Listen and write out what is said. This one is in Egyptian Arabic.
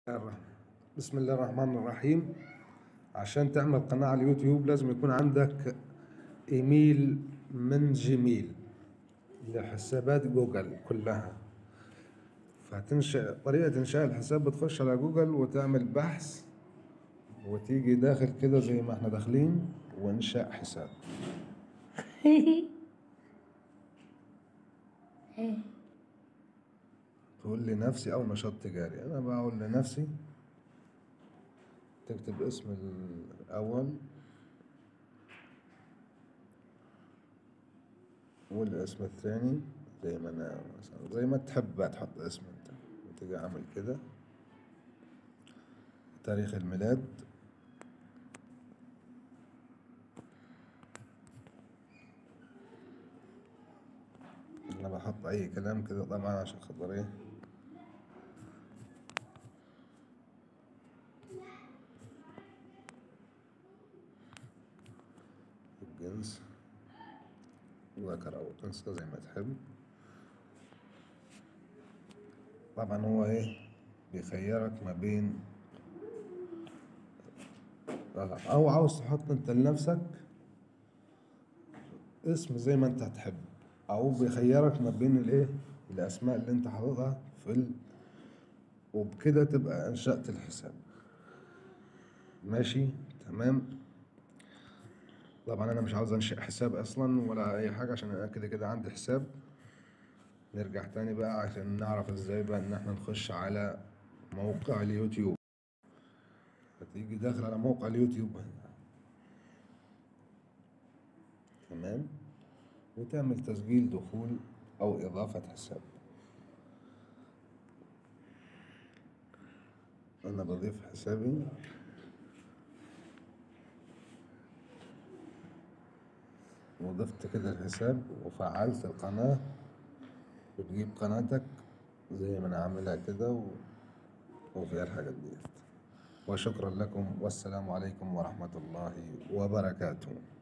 الرحمن. بسم الله الرحمن الرحيم عشان تعمل قناة على اليوتيوب لازم يكون عندك ايميل من جيميل لحسابات جوجل كلها فتنشأ طريقة إنشاء الحساب بتخش على جوجل وتعمل بحث وتيجي داخل كده زي ما احنا داخلين وانشاء حساب تقول لي نفسي أو نشاط تجاري أنا بقول لنفسي تكتب اسم الأول والاسم الثاني زي ما أنا مثلا زي ما تحب بقى تحط اسم أنت وتيجي عامل كده تاريخ الميلاد أنا بحط أي كلام كده طبعا عشان خاطر إيه الجنس ذكر أو أنثى زي ما تحب طبعا هو إيه بيخيرك ما بين أو عاوز تحط أنت لنفسك اسم زي ما أنت هتحب أو بيخيرك ما بين الإيه الأسماء اللي أنت حاططها في ال... وبكده تبقى أنشأت الحساب ماشي تمام طبعا أنا مش عاوز أنشئ حساب أصلا ولا أي حاجة عشان أنا كده كده عندي حساب نرجع تاني بقى عشان نعرف ازاي بقى ان احنا نخش على موقع اليوتيوب فتيجي داخل على موقع اليوتيوب هنا تمام وتعمل تسجيل دخول او اضافة حساب انا بضيف حسابي وضفت كده الحساب وفعلت القناة وتجيب قناتك زي ما انا عاملها كده و... وفيها الحاجات ديت وشكرا لكم والسلام عليكم ورحمة الله وبركاته